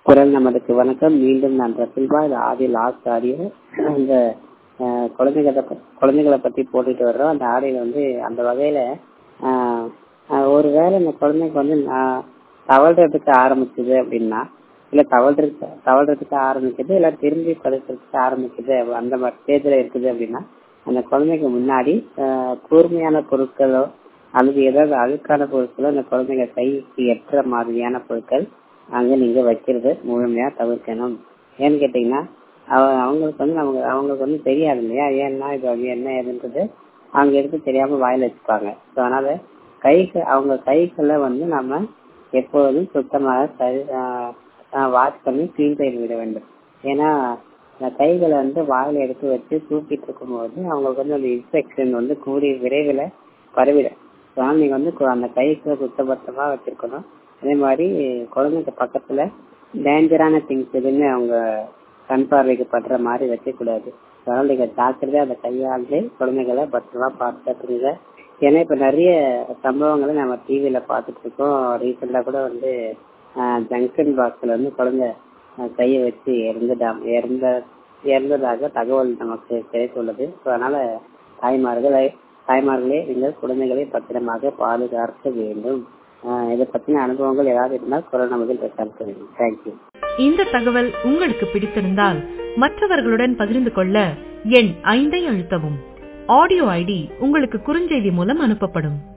குரல் நமதுக்கு வணக்கம் மீண்டும் நான் ரசில்வா இது ஆதி லாஸ்ட் ஆடியோ இந்த அஹ், குழந்தைகளை ப- குழந்தைகளை பத்தி போட்டுட்டு வர்றோம் அந்த ஆடியோல வந்து அந்த வகையில ஆஹ், ஆஹ், ஒருவேளை இந்த குழந்தைக்கு வந்து நான் தவழ்றதுக்கு ஆரம்பிச்சது அப்படின்னா இல்ல தவழ்றதுக்கு தவழ்றதுக்கு ஆரம்பிக்குது இல்ல திரும்பி படுக்கிறதுக்கு ஆரம்பிக்குது அந்த மாதிரி ஸ்டேஜ்ல இருக்குது அப்படின்னா அந்த குழந்தைக்கு முன்னாடி ஆஹ், கூர்மையான பொருட்களோ அல்லது ஏதாவது அழுக்கான பொருட்களோ அந்த குழந்தைங்க கைக்கு எட்டுற மாதிரியான பொருட்கள் அங்க நீங்க வைக்கிறது முழுமையா தவிர்க்கணும் ஏன்னு கேட்டீங்கன்னா அவ- அவங்களுக்கு வந்து அவங்க அவங்களுக்கு வந்து தெரியாது இல்லையா ஏன்னா இது வந்து என்ன ஏதுன்றது அவங்க எடுத்து தெரியாம வாயில வச்சுப்பாங்க ஸோ அதனால கைக்கு அவங்க கைகளை வந்து நம்ம எப்பொழுதும் சுத்தமாக சரி வாஷ் பண்ணி கிளீன் செய்து விட வேண்டும் ஏன்னா இந்த கைகளை வந்து வாயில எடுத்து வச்சு தூக்கிட்டு இருக்கும்போது அவங்களுக்கு வந்து அந்த இன்ஃபெக்ஷன் வந்து கூடிய விரைவில் பரவிடும் ஸோ அதனால நீங்க வந்து கு- அந்த கைகளை சுத்தபத்தமா வச்சிருக்கணும் அதே மாதிரி குழந்தைங்க பக்கத்துல டேஞ்சரான திங்ஸ் எதுவுமே அவங்க கண் பார்வைக்கு படுற மாதிரி வைக்கக்கூடாது அதனால நீங்க ஜாக்கிரதையா அந்த கையாண்டு குழந்தைகளை பத்திரமா பார்த்துருங்க ஏன்னா இப்ப நிறைய சம்பவங்களை நம்ம டிவியில பார்த்துட்டு இருக்கோம் ரீசெண்டா கூட வந்து ஜங்ஷன் பாக்ஸ்ல வந்து குழந்தை அஹ், கையை வச்சு இறந்துடாம இறந்த இறந்ததாக தகவல் நமக்கு கிடைத்துள்ளது ஸோ அதனால தாய்மார்களை தாய்மார்களே நீங்கள் குழந்தைகளை பத்திரமாக பாதுகாக்க வேண்டும் ஆஹ் இதை பத்தின அனுபவங்கள் ஏதாவது இருந்தால் குரல் நமதில் ரெக்கார்ட் வேண்டும் தேங்க்யூ இந்த தகவல் உங்களுக்கு பிடித்திருந்தால் மற்றவர்களுடன் பகிர்ந்து கொள்ள எண் ஐந்தை அழுத்தவும் ஆடியோ ஐடி உங்களுக்கு குறுஞ்செய்தி மூலம் அனுப்பப்படும்